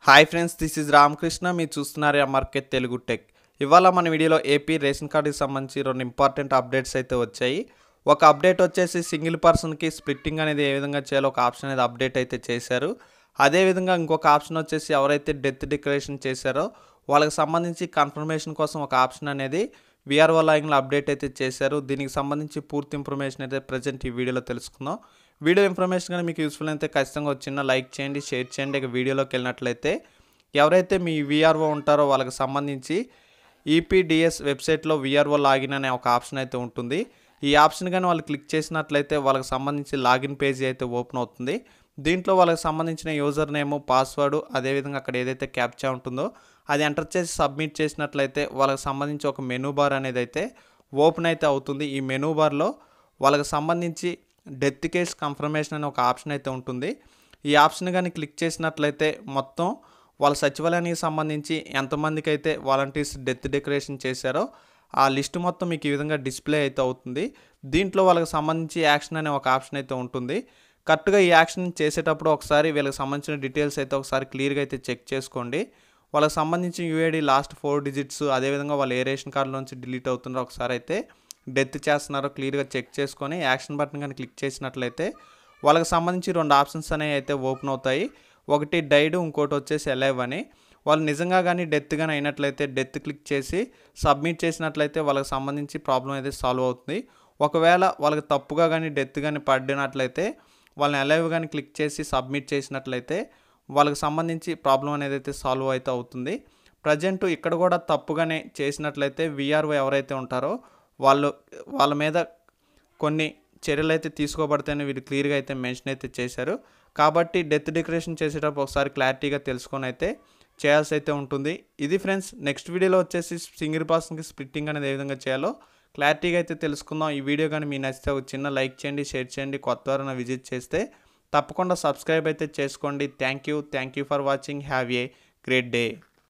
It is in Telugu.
hi friends this is Ramakrishna మీరు చూస్తున్నారు ఎంఆర్కే తెలుగు టెక్ ఇవాళ మన వీడియోలో ఏపీ రేషన్ కార్డుకి సంబంధించి రెండు ఇంపార్టెంట్ అప్డేట్స్ అయితే వచ్చాయి ఒక అప్డేట్ వచ్చేసి సింగిల్ పర్సన్కి స్ప్లిట్టింగ్ అనేది ఏ విధంగా చేయాలో ఒక ఆప్షన్ అనేది అప్డేట్ అయితే చేశారు అదేవిధంగా ఇంకొక ఆప్షన్ వచ్చేసి ఎవరైతే డెత్ డిక్లరేషన్ చేశారో వాళ్ళకి సంబంధించి కన్ఫర్మేషన్ కోసం ఒక ఆప్షన్ అనేది విఆర్ఓ లైన్లో అప్డేట్ అయితే చేశారు దీనికి సంబంధించి పూర్తి ఇన్ఫర్మేషన్ అయితే ప్రజెంట్ ఈ వీడియోలో తెలుసుకుందాం వీడియో ఇన్ఫర్మేషన్ కానీ మీకు యూస్ఫుల్ అయితే ఖచ్చితంగా వచ్చిన లైక్ చేయండి షేర్ చేయండి ఇక వీడియోలోకి వెళ్ళినట్లయితే ఎవరైతే మీ విఆర్ఓ ఉంటారో వాళ్ళకి సంబంధించి ఈపీడిఎస్ వెబ్సైట్లో విఆర్ఓ లాగిన్ అనే ఒక ఆప్షన్ అయితే ఉంటుంది ఈ ఆప్షన్ కానీ వాళ్ళు క్లిక్ చేసినట్లయితే వాళ్ళకి సంబంధించి లాగిన్ పేజీ అయితే ఓపెన్ అవుతుంది దీంట్లో వాళ్ళకి సంబంధించిన యూజర్ నేము పాస్వర్డ్ అదేవిధంగా అక్కడ ఏదైతే క్యాప్చా ఉంటుందో అది ఎంటర్ చేసి సబ్మిట్ చేసినట్లయితే వాళ్ళకి సంబంధించి ఒక మెనూ బార్ అనేది అయితే ఓపెన్ అయితే అవుతుంది ఈ మెనూ బార్లో వాళ్ళకి సంబంధించి డెత్ కేస్ కన్ఫర్మేషన్ అనే ఒక ఆప్షన్ అయితే ఉంటుంది ఈ ఆప్షన్ కానీ క్లిక్ చేసినట్లయితే మొత్తం వాళ్ళ సచివాలయానికి సంబంధించి ఎంతమందికి అయితే వాలంటీర్స్ డెత్ డెకరేషన్ చేశారో ఆ లిస్ట్ మొత్తం మీకు ఈ విధంగా డిస్ప్లే అయితే అవుతుంది దీంట్లో వాళ్ళకి సంబంధించి యాక్షన్ అనే ఒక ఆప్షన్ అయితే ఉంటుంది కరెక్ట్గా ఈ యాక్షన్ చేసేటప్పుడు ఒకసారి వీళ్ళకి సంబంధించిన డీటెయిల్స్ అయితే ఒకసారి క్లియర్గా అయితే చెక్ చేసుకోండి వాళ్ళకి సంబంధించిన యూఐడి లాస్ట్ ఫోర్ డిజిట్స్ అదేవిధంగా వాళ్ళు ఏ రేషన్ కార్డు నుంచి డిలీట్ అవుతున్నారో ఒకసారి అయితే డెత్ చేస్తున్నారో క్లియర్గా చెక్ చేసుకొని యాక్షన్ బటన్ కానీ క్లిక్ చేసినట్లయితే వాళ్ళకి సంబంధించి రెండు ఆప్షన్స్ అనేవి అయితే ఓపెన్ అవుతాయి ఒకటి డైడ్ ఇంకోటి వచ్చేసి ఎలైవ్ అని వాళ్ళు నిజంగా కానీ డెత్ కానీ అయినట్లయితే డెత్ క్లిక్ చేసి సబ్మిట్ చేసినట్లయితే వాళ్ళకి సంబంధించి ప్రాబ్లం అయితే సాల్వ్ అవుతుంది ఒకవేళ వాళ్ళకి తప్పుగా కానీ డెత్ కానీ పడినట్లయితే వాళ్ళని అలైవ్ కానీ క్లిక్ చేసి సబ్మిట్ చేసినట్లయితే వాళ్ళకి సంబంధించి ప్రాబ్లం అనేది అయితే సాల్వ్ అయితే అవుతుంది ప్రజెంట్ ఇక్కడ కూడా తప్పుగానే చేసినట్లయితే విఆర్ఓ ఎవరైతే ఉంటారో వాళ్ళు వాళ్ళ మీద కొన్ని చర్యలు అయితే తీసుకోబడతాయని వీళ్ళు క్లియర్గా అయితే మెన్షన్ అయితే చేశారు కాబట్టి డెత్ డిక్లరేషన్ చేసేటప్పుడు ఒకసారి క్లారిటీగా తెలుసుకొని అయితే చేయాల్సి అయితే ఉంటుంది ఇది ఫ్రెండ్స్ నెక్స్ట్ వీడియోలో వచ్చేసి సింగిల్ పర్సన్కి స్ప్లిట్టింగ్ అనేది ఏ విధంగా చేయాలో క్లారిటీగా అయితే తెలుసుకుందాం ఈ వీడియో కానీ మీకు నచ్చితే ఒక చిన్న లైక్ చేయండి షేర్ చేయండి కొత్త వారైనా విజిట్ చేస్తే తప్పకుండా సబ్స్క్రైబ్ అయితే చేసుకోండి thank you thank you for watching have a great day